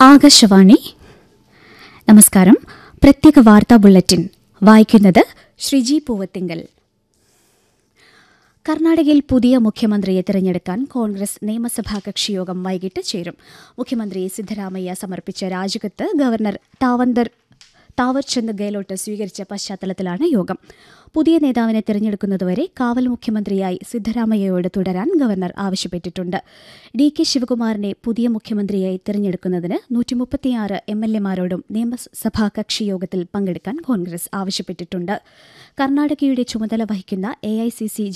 ആകാശവാണി നമസ്കാരം പ്രത്യേക വാർത്താ ബുള്ളറ്റിൻ വായിക്കുന്നത് ശ്രീജി പൂവത്തിങ്കൽ കർണാടകയിൽ പുതിയ മുഖ്യമന്ത്രിയെ തിരഞ്ഞെടുക്കാൻ കോൺഗ്രസ് നിയമസഭാ കക്ഷിയോഗം വൈകിട്ട് ചേരും മുഖ്യമന്ത്രി സിദ്ധരാമയ്യ സമർപ്പിച്ച രാജിക്കത്ത് ഗവർണർ താവന്തർ താവർചന്ദ് ഗെഹ്ലോട്ട് സ്വീകരിച്ച പശ്ചാത്തലത്തിലാണ് യോഗം പുതിയ നേതാവിനെ തിരഞ്ഞെടുക്കുന്നതുവരെ കാവൽ മുഖ്യമന്ത്രിയായി സിദ്ധരാമയ്യയോട് തുടരാൻ ഗവർണർ ആവശ്യപ്പെട്ടിട്ടുണ്ട് ഡി കെ ശിവകുമാറിനെ പുതിയ മുഖ്യമന്ത്രിയായി തിരഞ്ഞെടുക്കുന്നതിന് നൂറ്റിമുപ്പത്തിയാറ് എം എൽ എമാരോടും നിയമസഭാ കക്ഷി യോഗത്തിൽ പങ്കെടുക്കാൻ കോൺഗ്രസ് ആവശ്യപ്പെട്ടിട്ടുണ്ട് കർണാടകയുടെ ചുമതല വഹിക്കുന്ന എ